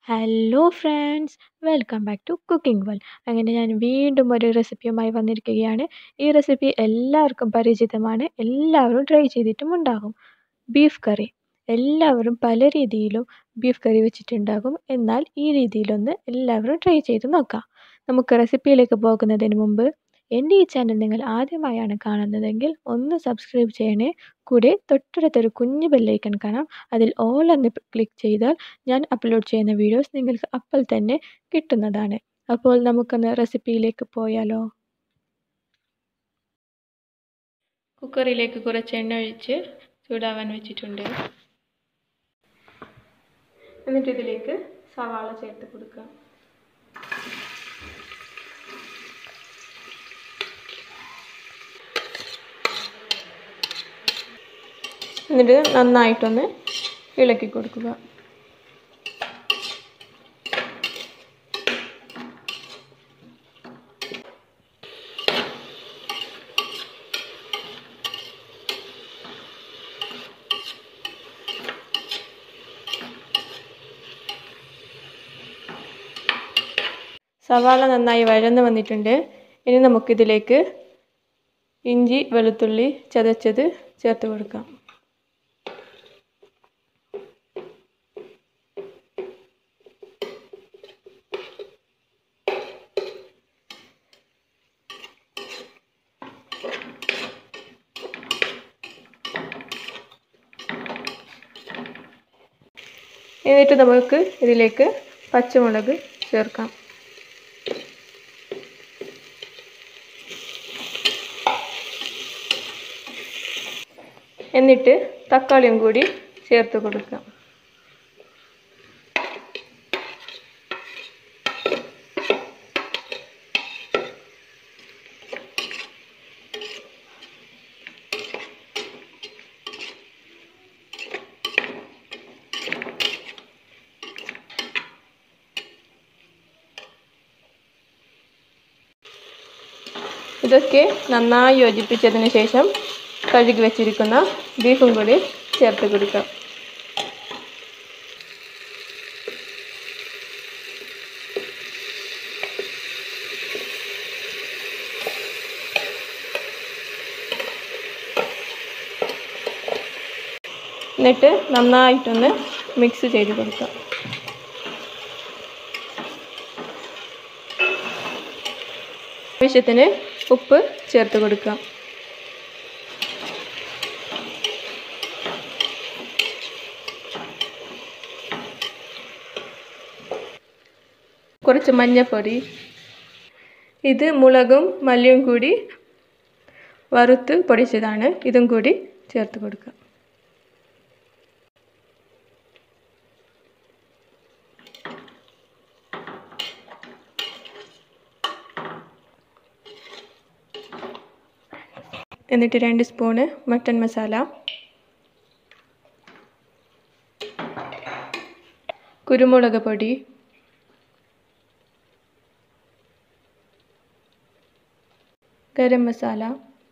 hello friends welcome back to cooking world അങ്ങനെ ഞാൻ വീണ്ടും ഒരു റെസിപ്പിയുമായി വന്നിരിക്കുകയാണ് ഈ റെസിപ്പി എല്ലാവർക്കും പരിചിതമാണ് എല്ലാവരും ട്രൈ ചെയ്തിട്ടും ഉണ്ടാകും ബീഫ് കറി എല്ലാവരും പല രീതിയിലും ബീഫ് കറി വെച്ചിട്ടുണ്ടാകും എന്നാൽ ഈ രീതിയിലൊന്ന് എല്ലാവരും ട്രൈ ചെയ്ത് നോക്കാം നമുക്ക് റെസിപ്പിയിലേക്ക് പോകുന്നതിന് മുമ്പ് എൻ്റെ ഈ ചാനൽ നിങ്ങൾ ആദ്യമായാണ് കാണുന്നതെങ്കിൽ ഒന്ന് സബ്സ്ക്രൈബ് ചെയ്യണേ കൂടെ തൊട്ടടുത്തൊരു കുഞ്ഞു ബെല്ലൈക്കൺ കാണാം അതിൽ ഓൾ എന്ന് ക്ലിക്ക് ചെയ്താൽ ഞാൻ അപ്ലോഡ് ചെയ്യുന്ന വീഡിയോസ് നിങ്ങൾക്ക് അപ്പോൾ തന്നെ കിട്ടുന്നതാണ് അപ്പോൾ നമുക്കൊന്ന് റെസിപ്പിയിലേക്ക് പോയാലോ കുക്കറിലേക്ക് കുറച്ച് എണ്ണ ഒഴിച്ച് ചൂടാവാൻ വെച്ചിട്ടുണ്ട് എന്നിട്ട് ഇതിലേക്ക് സവാള ചേർത്ത് കൊടുക്കാം എന്നിട്ട് നന്നായിട്ടൊന്ന് ഇളക്കി കൊടുക്കുക സവാള നന്നായി വഴന്ന് വന്നിട്ടുണ്ട് ഇനി നമുക്കിതിലേക്ക് ഇഞ്ചി വെളുത്തുള്ളി ചതച്ചത് ചേർത്ത് കൊടുക്കാം എന്നിട്ട് നമുക്ക് ഇതിലേക്ക് പച്ചമുളക് ചേർക്കാം എന്നിട്ട് തക്കാളിയും കൂടി ചേർത്ത് കൊടുക്കാം ഇതൊക്കെ നന്നായി യോജിപ്പിച്ചതിന് ശേഷം കഴുകി വെച്ചിരിക്കുന്ന ബീഫും കൂടി ചേർത്ത് കൊടുക്കാം എന്നിട്ട് നന്നായിട്ടൊന്ന് മിക്സ് ചെയ്ത് കൊടുക്കാം ആവശ്യത്തിന് ഉപ്പ് ചേർത്ത് കൊടുക്കാം കുറച്ച് മഞ്ഞൾപ്പൊടി ഇത് മുളകും മല്ലിയും കൂടി വറുത്ത് പൊടിച്ചതാണ് ഇതും കൂടി ചേർത്ത് കൊടുക്കാം എന്നിട്ട് രണ്ട് സ്പൂണ് മട്ടൺ മസാല കുരുമുളക് പൊടി ഗരം മസാല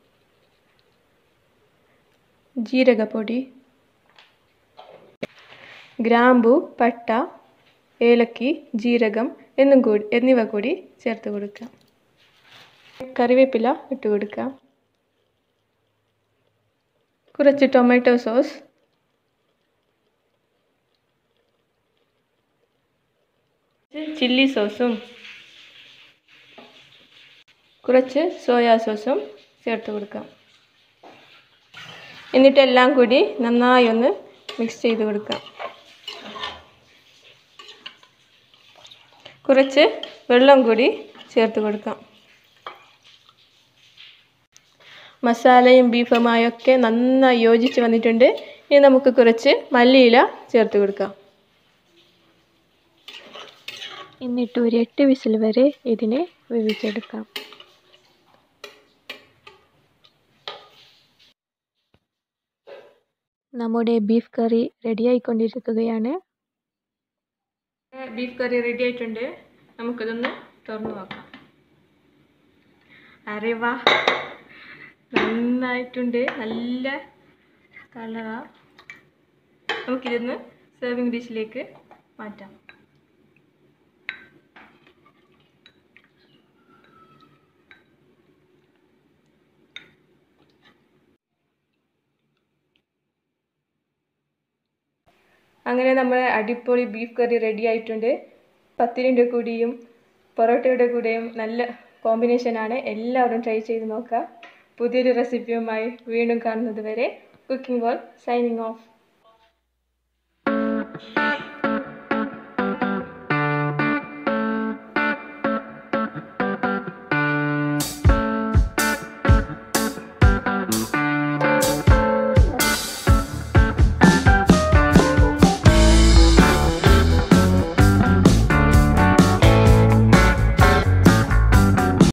ജീരകപ്പൊടി ഗ്രാമ്പു പട്ട ഏലക്കി ജീരകം എന്നും കൂടി എന്നിവ കൂടി ചേർത്ത് കൊടുക്കാം കറിവേപ്പില ഇട്ട് കൊടുക്കാം കുറച്ച് ടൊമാറ്റോ സോസ് ചില്ലി സോസും കുറച്ച് സോയാ സോസും ചേർത്ത് കൊടുക്കാം എന്നിട്ട് എല്ലാം കൂടി നന്നായി ഒന്ന് മിക്സ് ചെയ്ത് കൊടുക്കാം കുറച്ച് വെള്ളം കൂടി ചേർത്ത് കൊടുക്കാം മസാലയും ബീഫുമായൊക്കെ നന്നായി യോജിച്ച് വന്നിട്ടുണ്ട് ഇനി നമുക്ക് കുറച്ച് മല്ലിയില ചേർത്ത് കൊടുക്കാം എന്നിട്ട് ഒരു എട്ട് വിസിൽ വരെ ഇതിനെ വേവിച്ചെടുക്കാം നമ്മുടെ ബീഫ് കറി റെഡി ആയിക്കൊണ്ടിരിക്കുകയാണ് ബീഫ് കറി റെഡി ആയിട്ടുണ്ട് നമുക്കിതൊന്ന് തുറന്നു നോക്കാം അരെ വാ നന്നായിട്ടുണ്ട് നല്ല കളറാ നമുക്കിതൊന്ന് സെർവിങ് ഡിഷിലേക്ക് മാറ്റാം അങ്ങനെ നമ്മുടെ അടിപൊളി ബീഫ് കറി റെഡി ആയിട്ടുണ്ട് പത്തിരിൻ്റെ കൂടിയും പൊറോട്ടയുടെ കൂടെയും നല്ല കോമ്പിനേഷനാണ് എല്ലാവരും ട്രൈ ചെയ്ത് നോക്കുക പുതിയൊരു റെസിപ്പിയുമായി വീണ്ടും കാണുന്നത് വരെ കുക്കിംഗ് വേൾ സൈനിങ് ഓഫ്